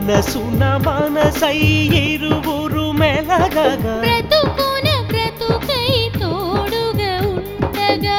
మనసున మనసై ఇరువురు మెలగగా బ్రతుకున బ్రతుకై తోడుగా ఉండగా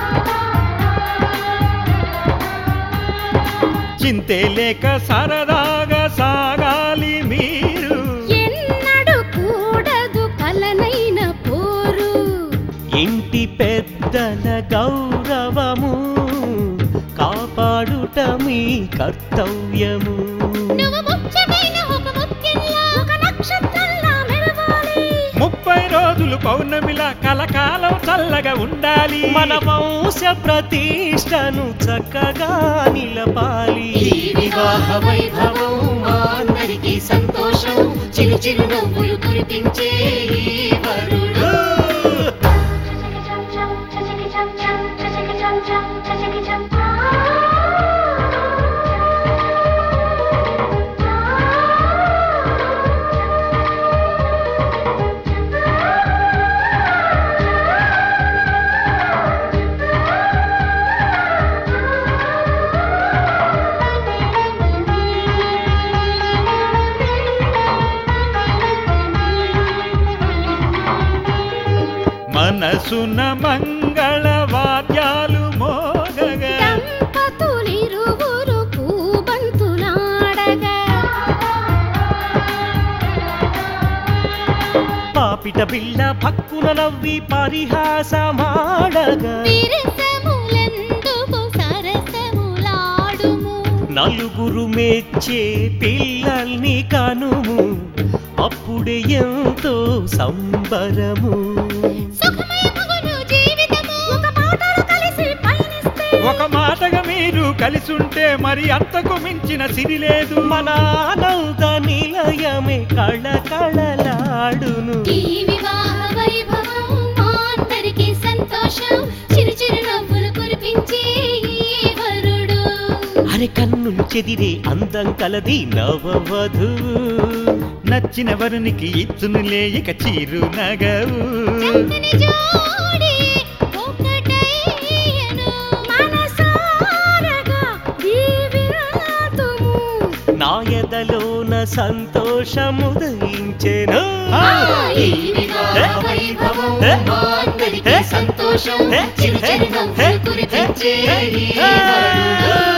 చింతే లేక సరదాగా సాగాలి మీరు ఎన్నడు కూడదు కలనైన పోరు ఇంటి పెద్దల గౌరవము కాపాడుట మీ కర్తవ్యము నువ్వు ముఖ్యమైన ఒక ముఖ్యంలా ఒక నక్షత్రంలా మెరవాలి ముప్పై రోజులు పౌర్ణమిలా కలకాలం చల్లగా ఉండాలి మన వంశ ప్రతిష్టను చక్కగా నిలపాలి ఈ వివాహ వైభవం మా అందరికీ సంతోషం చిరు చిరు నవ్వులు కురిపించే ఈ వరుడు మనసున మంగళ వాద్యాలు మోగగా దంపతులిరువురు పూబంతులాడగా పాపిట బిళ్ళ పక్కున నవ్వి పరిహాసమాడగా విరసములందుకు సరసములాడుము నలుగురు మెచ్చే పిల్లల్ని కనుము అప్పుడే ఎంతో సంబరము సుఖమయమగును జీవితము ఒక మాటలు కలిసి పయనిస్తే ఒక మాటగా మీరు కలిసుంటే మరి అంతకు మించిన సిరి లేదు మన ఆనంద నిలయమే కళకళలాడును ఈ వివాహ వైభవం మా అందరికీ సంతోషం చిరు చిరు నవ్వులు కురిపించే ఈ వరుడు అరే కన్నులు చెదిరే అందం కలది నవవధు నచ్చిన వరునికి ఇచ్చునులే ఇక చీరు నగవు చక్కని జోడి ఒకటయ్యను మనసారగా దీవిరాతుము నాయదలోన సంతోషముదయించెను ఈ వివాహ వైభవం మా అందరికీ సంతోషం చిరు చిరు నవ్వులు కురిపించే ఈ వరుడు